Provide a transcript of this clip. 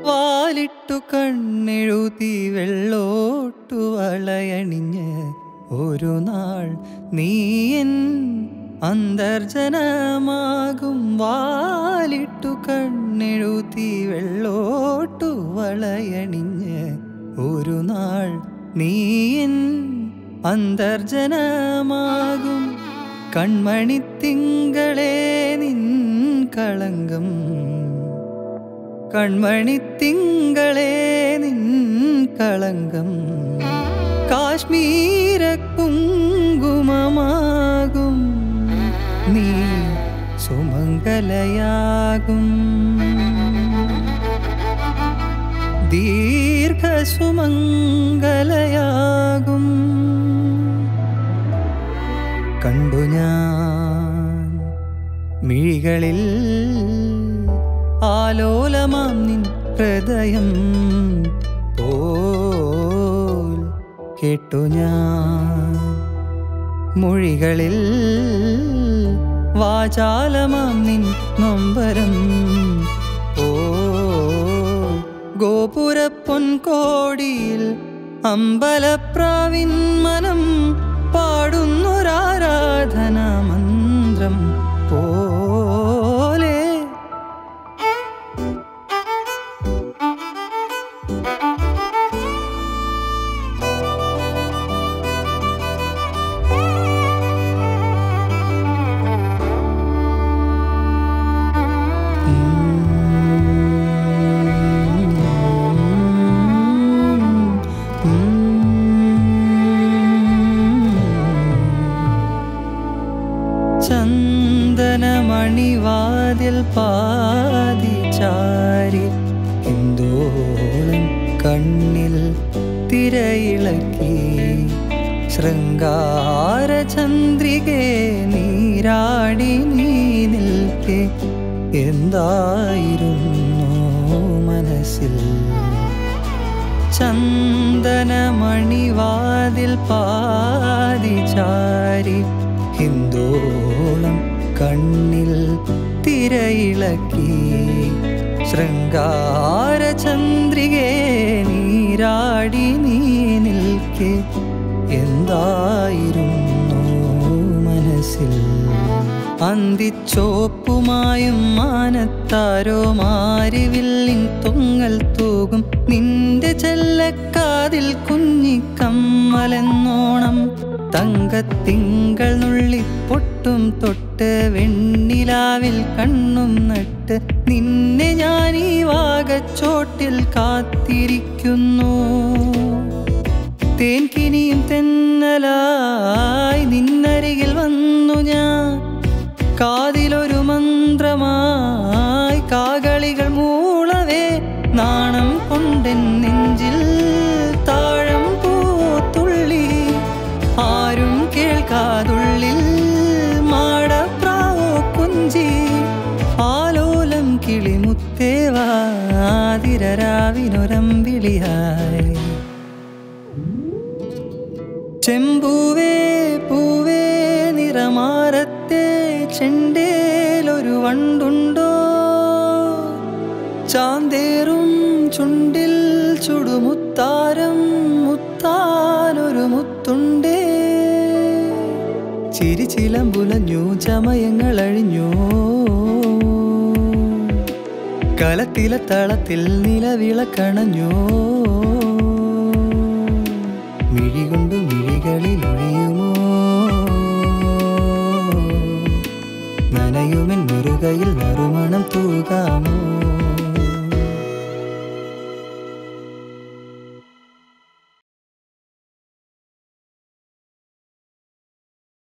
വാലിട്ടു കണ്ണെഴുതി വെള്ളോട്ടു വളയണിഞ്ഞ് ഒരു നാൾ നീയൻ അന്തർജനമാകും വാലിട്ടു കണ്ണെഴുതി വെള്ളോട്ടു വളയണിഞ്ഞ് ഒരു നാൾ നീയൻ അന്തർജനമാകും കൺമണിത്തിങ്കളെ നിൻ കളങ്കം കൺമണിത്തിങ്കളെ നിൻ കളങ്കം കാശ്മീര കുങ്കുമമാകും നീ സുമംഗലയാകും ദീർഘ സുമംഗലയാകും കണ്ടു ഞാൻ മിഴികളിൽ ആലോലമാം നിൻ ഹൃദയം പോൽ കേട്ടു ഞാൻ മൊഴികളിൽ വാചാലമാം നിൻ നൊമ്പരം പോൽ ഗോപുര പൊൻകോടിയിൽ അമ്പലപ്രാവിൻ മനം പാടുന്നൊരാരാധനാ മന്ത്രം പോലെ ചന്ദനമണിവാതിൽ പാതിചാരി ഹിന്ദോളം കണ്ണിൽ തിരയിളക്കി ശൃംഗാര ചന്ദ്രികെ നീരാടി നീ നിൽക്കെ എന്തായിരുന്നു മനസ്സിൽ ചന്ദനമണിവാതിൽ പാതിചാരി ഹിന്ദോളം കണ്ണിൽ തിരയിളക്കി ശൃംഗാര ചന്ദ്രികെ നീരാടി നീ നിൽക്കെ എന്തായിരുന്നു മനസ്സിൽ അന്തിച്ചോപ്പുമായും മാനത്താരോ മാരിവില്ലിൻ തൊങ്ങൽ തൂകും നിന്റെ ചെല്ലക്കാതിൽ കുഞ്ഞിക്കമ്മലെന്നോണം തങ്കത്തിങ്കൾ നുള്ളി പൊട്ടും തൊട്ട് വെണ്ണിലാവിൽ കണ്ണും നട്ട് നിന്നെ ഞാൻ ഈ വാഗച്ചോട്ടിൽ കാത്തിരിക്കുന്നു തേൻകിനിയും തെന്നലായി നിന്നരികിൽ വന്നു ഞാൻ കാതിലൊരു മന്ത്രമായി കാകളികൾ മൂളവേ നാണം കൊണ്ടെൻ നെഞ്ചിൽ താഴം പൂത്തുള്ളി ആരും കേൾക്കാതുള്ളിൽ മാടപ്രാവോ കുഞ്ചി ആലോലം കിളിമുത്തേവാതിരരാവിനൊരമ്പിളിയായി ചെമ്പൂവേ പൂവേ നിറമാരത്തെ ചെണ്ടേലൊരു വണ്ടുണ്ടോ ചാന്തേറും ചുണ്ടിൽ ചുടുമുത്താരം മുത്താനൊരു മുത്തുണ്ടേ ചിരിച്ചിലമ്പുലഞ്ഞു ചമയങ്ങൾ അഴിഞ്ഞു കലത്തിലെ തളത്തിൽ നിലവിളക്കണഞ്ഞു മിഴികൊണ്ടു മിഴികളിൽ ഒഴിയുമോ നനയുമെൻ മുറുകയിൽ നറുമണം തൂകാമോ